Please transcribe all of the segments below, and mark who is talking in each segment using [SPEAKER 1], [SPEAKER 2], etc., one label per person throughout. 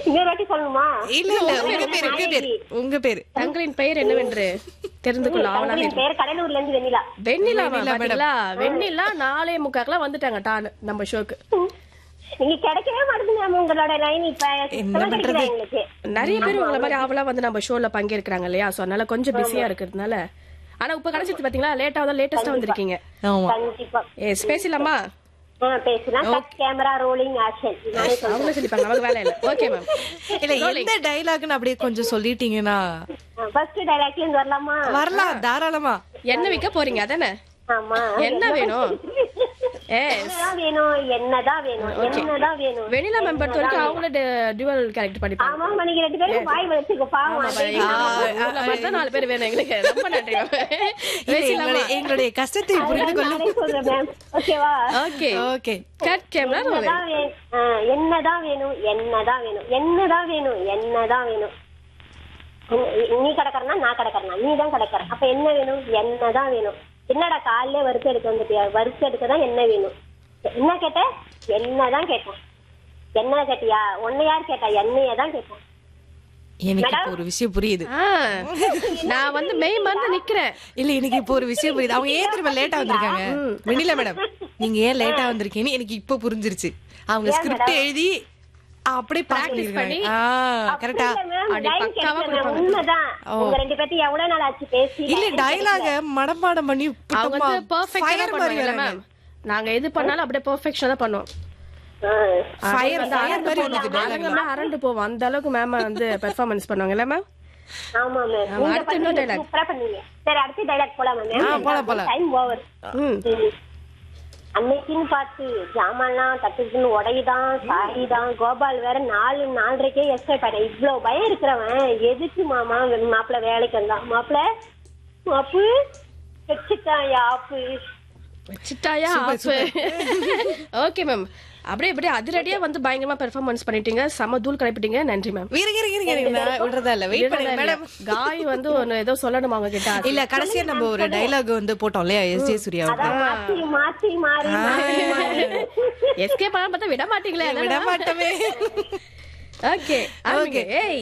[SPEAKER 1] இன்னொரு வாட்டி சொல்லணுமா
[SPEAKER 2] இல்ல இல்ல உங்க பேரு உங்க பேரு உங்க பேரு
[SPEAKER 3] தங்களின் பெயர் என்னவென்று தெரிந்து கொள்ள ஆவலாக
[SPEAKER 1] தங்களின் பேர் கடலூர்ல இருந்து வெண்ணிலா
[SPEAKER 3] வெண்ணிலா
[SPEAKER 2] வெண்ணிலா
[SPEAKER 3] பாத்தீங்களா வெண்ணிலா நாலே முக்காக்கெல்லாம் வந்துட்டாங்க டான்னு நம்ம ஷோக்கு
[SPEAKER 1] நீங்க கிடைக்கவே மாட்டேங்குது மேம் உங்களோட லைன் இப்ப
[SPEAKER 2] என்ன
[SPEAKER 1] சுத்தமா கிடைக்கல
[SPEAKER 2] பண்றது?
[SPEAKER 1] எங்களுக்கு
[SPEAKER 3] நிறைய பேர் உங்களை மாதிரி ஆவலா வந்து நம்ம ஷோல பங்கேற்கிறாங்க இல்லையா சோ அதனால கொஞ்சம் பிஸியா இருக்கிறதுனால ஆனா இப்ப கிடைச்சிட்டு பாத்தீங்களா லேட்டா தான் லேட்டஸ்டா வந்திருக்கீங்க
[SPEAKER 2] ஆமா
[SPEAKER 1] கண்டிப்பா
[SPEAKER 3] எஸ் பேசலாமா
[SPEAKER 1] ஆ, பேசலாம் கட் கேமரா ரோலிங் ஆக்ஷன் நானே சொல்றேன்
[SPEAKER 3] அவங்களே சொல்லிப்பாங்க நமக்கு வேலை இல்ல ஓகே மேம்
[SPEAKER 2] இல்ல எந்த டைலாக்னு அப்படியே கொஞ்சம் சொல்லிட்டீங்கன்னா
[SPEAKER 1] ஃபர்ஸ்ட் டைலாக்ல இருந்து வரலாமா
[SPEAKER 2] வரலாம் தாராளமா
[SPEAKER 3] என்ன விற்க போறீங்க அதானே
[SPEAKER 1] ஆமா
[SPEAKER 3] என்ன வேணும் எஸ்
[SPEAKER 1] என்னதான் வேணும் என்னதான் வேணும் என்னதான் வேணும்
[SPEAKER 3] வெண்ணிலா மேம் பொறுத்த வரைக்கும் அவங்கள டியூவல் கேரக்டர் படிப்பாங்க
[SPEAKER 1] ஆமா நீங்க ரெண்டு பேரும் வாய் வச்சுக்கோ பாவம்
[SPEAKER 3] உங்களை மாதிரி தான் நாலு பேர் வேணும் எங்களுக்கு ரொம்ப நன்றி மேம்
[SPEAKER 2] இல்ல, எங்களுடைய எங்களுடைய கஷ்டத்தை புரிந்து கொள்ளும்
[SPEAKER 1] நானே சொல்றேன் மேம் ஓகேவா
[SPEAKER 3] ஓகே
[SPEAKER 2] ஓகே
[SPEAKER 3] கட் கேமரா
[SPEAKER 1] என்னதான் வேணும் ஆ, என்னதான் வேணும் என்னதான் வேணும் என்னதான் வேணும் என்னதான் வேணும் நீ- நீ கிடக்கறனா நான் கிடக்கறனா நீ தான் கிடக்கற அப்ப என்ன வேணும் என்னதான் வேணும் என்னடா காலையில வறுத்து எடுக்க வந்துட்டியா வறுத்து எடுக்க தான் என்ன வேணும் என்ன கேட்ட என்னதான் கேட்டேன் என்ன கேட்டியா உன்னை யார் கேட்டா என்னைய தான் கேட்டேன்
[SPEAKER 2] எனக்கு இப்போ ஒரு விஷயம் புரியுது
[SPEAKER 3] ஆ, நான் வந்து மெய் மறந்து நிக்கிறேன்
[SPEAKER 2] இல்ல எனக்கு இப்போ ஒரு விஷயம் புரியுது அவங்க ஏன் திரும்ப லேட்டா வந்திருக்காங்க வெண்ணிலா மேடம் நீங்க ஏன் லேட்டா வந்திருக்கீங்கன்னு எனக்கு இப்போ புரிஞ்சிருச்சு அவங்க ஸ்கிரிப்ட் எழுதி அப்படியே
[SPEAKER 3] Practice பண்ணி,
[SPEAKER 2] பண்ணிருக்காங்க கரெக்டா
[SPEAKER 1] இல்ல மேம்,
[SPEAKER 3] அப்படி
[SPEAKER 1] line
[SPEAKER 3] பக்காவா
[SPEAKER 1] கிடைக்கல மேம்,
[SPEAKER 3] கொடுப்பாங்க.
[SPEAKER 1] உண்மைதான் உங்க ரெண்டு பேர்த்தையும் எவ்வளவு நாள் ஆச்சு பேசி
[SPEAKER 2] இல்ல டைலாக மனப்பாடம் பண்ணி
[SPEAKER 3] அவங்க வந்து பெர்ஃபெக்ட்டா
[SPEAKER 2] ஃபயர் மாதிரி
[SPEAKER 3] பண்ணுவாங்க
[SPEAKER 2] வராங்க
[SPEAKER 3] மேம் நாங்க எது பண்ணாலும் அப்படியே பெர்ஃபெக்ஷனா தான் பண்ணுவோம்
[SPEAKER 1] ஆ.
[SPEAKER 2] ஃபயர்
[SPEAKER 3] வந்து
[SPEAKER 2] ஃபயர்
[SPEAKER 3] அரண்டு
[SPEAKER 2] மாதிரி
[SPEAKER 3] போவோம்.
[SPEAKER 2] உங்களுக்கு
[SPEAKER 3] நாங்க எல்லாம் அரண்டு போவோம் அந்த அளவுக்கு மேம் வந்து பெர்ஃபார்மன்ஸ் பண்ணுவாங்க இல்ல மேம்
[SPEAKER 1] ஆமா மேம்
[SPEAKER 3] ஆமா,
[SPEAKER 1] நீங்க
[SPEAKER 3] அடுத்து இன்னொரு
[SPEAKER 1] பண்ணீங்க,
[SPEAKER 3] dialogue.
[SPEAKER 1] சூப்பரா பண்ணீங்க சரி அடுத்த டைலாக் போலாமா
[SPEAKER 2] ஆ,
[SPEAKER 1] மேம்
[SPEAKER 2] போலாம், போலாம்.
[SPEAKER 1] டைம் ஓவர்
[SPEAKER 3] ம்
[SPEAKER 1] அன்னைக்குன்னு பார்த்து ஜாமான்லாம் தட்டுக்குன்னு உடையுதான் சாரிதான் கோபால் வேற நாலு நாலரைக்கே எஸ்கேப் ஆயிட்டேன் இவ்வளவு பயம் இருக்கிறவன் எதுக்கு மாமா மாப்பிள்ள வேலைக்கு வந்தான் மாப்பிள்ள மாப்பு வச்சுட்டான் ஆப்பு
[SPEAKER 3] வச்சுட்டாயா ஆப்பு ஓகே மேம் அப்படியே அப்படியே அதிரடியா வந்து பயங்கரமா பெர்ஃபார்மன்ஸ் பண்ணிட்டீங்க செம தூள் கிளப்பிட்டீங்க நன்றி மேம்
[SPEAKER 2] இருங்க இருங்க இருங்க இருங்க நான் விடுறதா இல்ல வெயிட் பண்ணுங்க மேடம்
[SPEAKER 3] காய் வந்து ஒன்னு ஏதோ சொல்லணும் அவங்க கிட்ட
[SPEAKER 2] இல்ல கடைசியா நம்ம ஒரு டைலாக் வந்து போட்டோம் இல்லையா எஸ் ஜே சூர்யா
[SPEAKER 1] அதான் மாத்தி மாத்தி மாறி மாறி மாறி
[SPEAKER 3] எஸ்கே பண்ண பார்த்தா விட மாட்டீங்களே
[SPEAKER 2] விட மாட்டோமே
[SPEAKER 3] ஓகே ஓகே ஏய்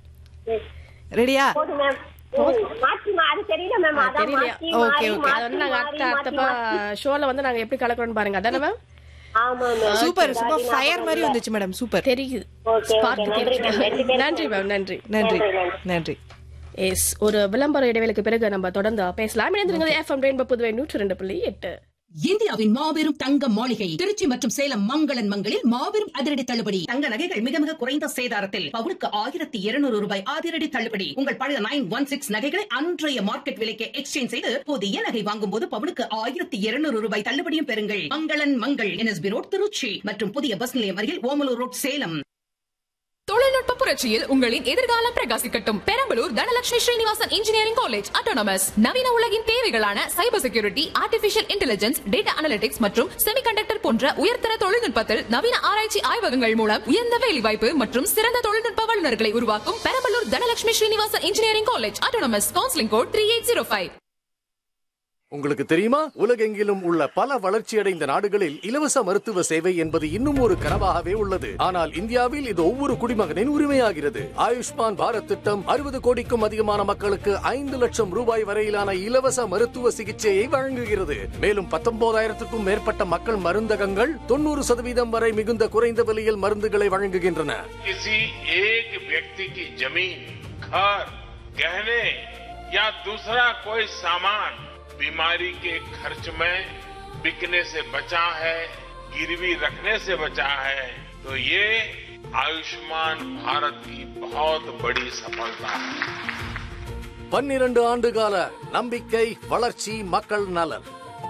[SPEAKER 2] ரெடியா
[SPEAKER 1] போதும் மேம் மாத்தி மா- அது தெரியல மேம் அதான்
[SPEAKER 3] தெரியலையா?
[SPEAKER 1] மாத்தி
[SPEAKER 2] Okay,
[SPEAKER 1] மாறி
[SPEAKER 2] okay.
[SPEAKER 3] அது வந்து
[SPEAKER 1] மாத்தி
[SPEAKER 3] நாங்க
[SPEAKER 1] மாறி
[SPEAKER 3] அடுத்த அடுத்த
[SPEAKER 1] மாத்தி
[SPEAKER 3] ஷோல வந்து நாங்க எப்படி கலக்குறோம்னு பாருங்க அதானே மேம்
[SPEAKER 1] ஆமா மேம்
[SPEAKER 2] சூப்பர் சூப்பர் ஃபயர் மாதிரி வந்துச்சு மேடம் சூப்பர்
[SPEAKER 3] தெரியுது
[SPEAKER 1] ஓகே
[SPEAKER 3] Spark
[SPEAKER 1] ஓகே நன்றி மேம் ரெண்டு
[SPEAKER 3] தெரியுது.
[SPEAKER 1] பேரும்
[SPEAKER 3] நன்றி மேம் நன்றி
[SPEAKER 2] நன்றி
[SPEAKER 1] நன்றி, நன்றி.
[SPEAKER 2] நன்றி
[SPEAKER 3] எஸ் ஒரு விளம்பர இடைவேளைக்கு பிறகு நம்ம தொடர்ந்து பேசலாம் இணைந்திருங்கள் எஃப்எம் ரெயின்போ புதுவை நூற்று ரெண்டு புள்ளி எட்டு
[SPEAKER 4] இந்தியாவின் மாபெரும் தங்க மாளிகை திருச்சி மற்றும் சேலம் மங்களன் மங்களில் மாபெரும் அதிரடி தள்ளுபடி தங்க நகைகள் மிக மிக குறைந்த சேதாரத்தில் பவுனுக்கு ஆயிரத்தி இருநூறு ரூபாய் அதிரடி தள்ளுபடி உங்கள் பழைய நைன் ஒன் சிக்ஸ் நகைகளை அன்றைய மார்க்கெட் விலைக்கு எக்ஸ்சேஞ்ச் செய்து புதிய நகை வாங்கும் போது பவுனுக்கு ஆயிரத்தி இருநூறு ரூபாய் தள்ளுபடியும் பெறுங்கள் மங்களன் மங்கள் என்எஸ்பி ரோட் திருச்சி மற்றும் புதிய பஸ் நிலையம் அருகில் ஓமலூர் ரோட் சேலம்
[SPEAKER 5] தொழில்நுட்ப புரட்சியில் உங்களின் எதிர்காலம் பிரகாசிக்கட்டும் Perambalur Dhanalakshmi Srinivasan engineering college autonomous நவீன உலகின் தேவைகளான cyber security artificial intelligence data analytics மற்றும் செமிகண்டக்டர் போன்ற உயர்தர தொழில்நுட்பத்தில் நவீன ஆராய்ச்சி ஆய்வகங்கள் மூலம் உயர்ந்த வேலைவாய்ப்பு மற்றும் சிறந்த தொழில்நுட்ப வல்லுநர்களை உருவாக்கும் Perambalur Dhanalakshmi Srinivasan engineering college autonomous counselling code three eight zero five
[SPEAKER 6] உங்களுக்கு தெரியுமா உலகெங்கிலும் உள்ள பல வளர்ச்சியடைந்த நாடுகளில் இலவச மருத்துவ சேவை என்பது இன்னும் ஒரு கனவாகவே உள்ளது ஆனால் இந்தியாவில் இது ஒவ்வொரு குடிமகனின் உரிமையாகிறது ஆயுஷ்மான் பாரத் திட்டம் அறுபது கோடிக்கும் அதிகமான மக்களுக்கு ஐந்து லட்சம் ரூபாய் வரையிலான இலவச மருத்துவ சிகிச்சையை வழங்குகிறது மேலும் பத்தொன்பதாயிரத்துக்கும் மேற்பட்ட மக்கள் மருந்தகங்கள் தொண்ணூறு சதவீதம் வரை மிகுந்த குறைந்த விலையில் மருந்துகளை வழங்குகின்றன
[SPEAKER 7] किसी एक व्यक्ति की जमीन घर गहने या दूसरा कोई सामान बीमारी के खर्च में बिकने से बचा है गिरवी रखने से बचा है तो ये आयुष्मान भारत की बहुत बड़ी सफलता है
[SPEAKER 6] பன்னிரண்டு ஆண்டுகால நம்பிக்கை வளர்ச்சி மக்கள் நலன்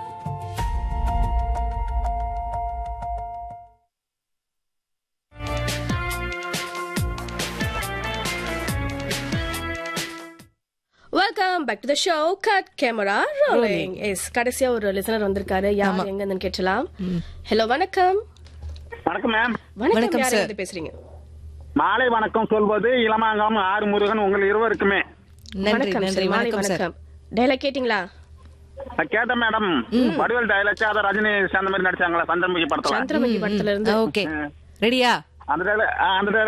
[SPEAKER 3] welcome back to the show cut camera rolling yes கடைசியா ஒரு லிசனர் வந்திருக்காரு யார் எங்க இருந்து கேட்டலாம் ஹலோ வணக்கம்
[SPEAKER 8] வணக்கம் மேம்
[SPEAKER 3] வணக்கம்
[SPEAKER 2] வணக்கம்,
[SPEAKER 3] யார்
[SPEAKER 2] sir.
[SPEAKER 3] வந்து பேசுறீங்க
[SPEAKER 8] மாலை வணக்கம் சொல்வது இளமாங்காம் ஆறு முருகன் உங்கள் இருவருக்குமே
[SPEAKER 2] நன்றி
[SPEAKER 3] வணக்கம்
[SPEAKER 2] நன்றி
[SPEAKER 3] sir. மாலை
[SPEAKER 2] வணக்கம் சார்
[SPEAKER 3] வணக்கம் டைலாக் கேட்டிங்களா
[SPEAKER 8] நான் கேட்டேன் மேடம் வடிவேல் டைலாக் அதை ரஜினி அந்த மாதிரி நடிச்சாங்களா சந்திரமுகி படத்துல
[SPEAKER 3] சந்திரமுகி படத்துல இருந்து
[SPEAKER 2] ஓகே ரெடியா
[SPEAKER 8] அந்த dialogue- ஆ, அந்த dialogue